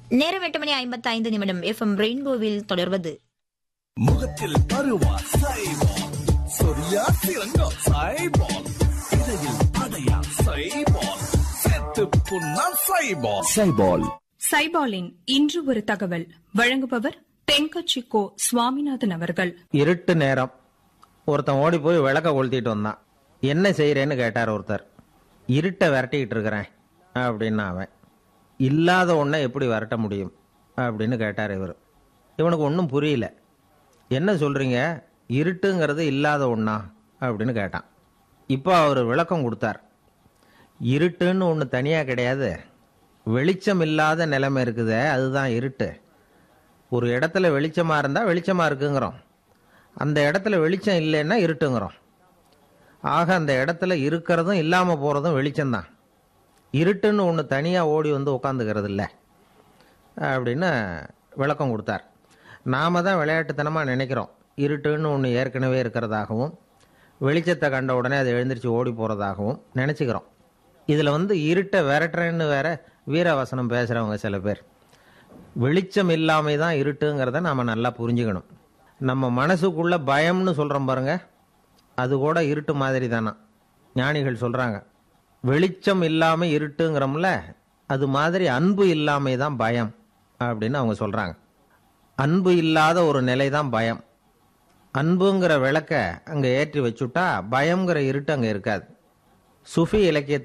நேரம் எட்டு மணி ஐம்பத்தி ஐந்து நிமிடம் எஃப்எம் ரெயின்போவில் தொடர்வது முகத்தில் பருவா சைபால் சொரியா சிறங்கா சைபால் இடையில் அடையா சைபால் செத்து புண்ணா சைபால் சைபால் சைபாலின் இன்று ஒரு தகவல் வழங்குபவர் தென்கட்சி கோ சுவாமிநாதன் அவர்கள் இருட்டு நேரம் ஒருத்தன் ஓடி போய் விளக்க கொளுத்திட்டு வந்தான் என்ன செய்கிறேன்னு கேட்டார் ஒருத்தர் இருட்டை விரட்டிக்கிட்டு இருக்கிறேன் அப்படின்னு அவன் இல்லாத ஒன்றை எப்படி விரட்ட முடியும் அப்படின்னு கேட்டார் இவர் இவனுக்கு ஒன்றும் புரியல என்ன சொல்கிறீங்க இருட்டுங்கிறது இல்லாத ஒன்றா அப்படின்னு கேட்டான் இப்போ அவர் விளக்கம் கொடுத்தார் இருட்டுன்னு ஒன்று தனியாக கிடையாது வெளிச்சம் இல்லாத நிலைமை இருக்குதே அதுதான் இருட்டு ஒரு இடத்துல வெளிச்சமாக இருந்தால் வெளிச்சமாக இருக்குங்கிறோம் அந்த இடத்துல வெளிச்சம் இல்லைன்னா இருட்டுங்கிறோம் ஆக அந்த இடத்துல இருக்கிறதும் இல்லாமல் போகிறதும் வெளிச்சம்தான் இருட்டுன்னு ஒன்று தனியாக ஓடி வந்து உட்காந்துக்கிறது இல்லை அப்படின்னு விளக்கம் கொடுத்தார் நாம தான் விளையாட்டுத்தனமாக நினைக்கிறோம் இருட்டுன்னு ஒன்று ஏற்கனவே இருக்கிறதாகவும் வெளிச்சத்தை கண்ட உடனே அது எழுந்திரிச்சு ஓடி போகிறதாகவும் நினச்சிக்கிறோம் இதில் வந்து இருட்டை விரட்டுறேன்னு வேற வீரவசனம் பேசுகிறவங்க சில பேர் வெளிச்சம் இல்லாமை தான் இருட்டுங்கிறத நாம் நல்லா புரிஞ்சுக்கணும் நம்ம மனசுக்குள்ள பயம்னு சொல்கிறோம் பாருங்க அது கூட இருட்டு மாதிரி தானா ஞானிகள் சொல்கிறாங்க வெளிச்சம் இல்லாமல் இருட்டுங்கிறோம்ல அது மாதிரி அன்பு இல்லாமை தான் பயம் அப்படின்னு அவங்க சொல்கிறாங்க அன்பு இல்லாத ஒரு நிலை தான் பயம் அன்புங்கிற விளக்க அங்கே ஏற்றி வச்சுட்டா பயம்ங்கிற இருட்டு அங்கே இருக்காது சுஃபி இலக்கியத்தில்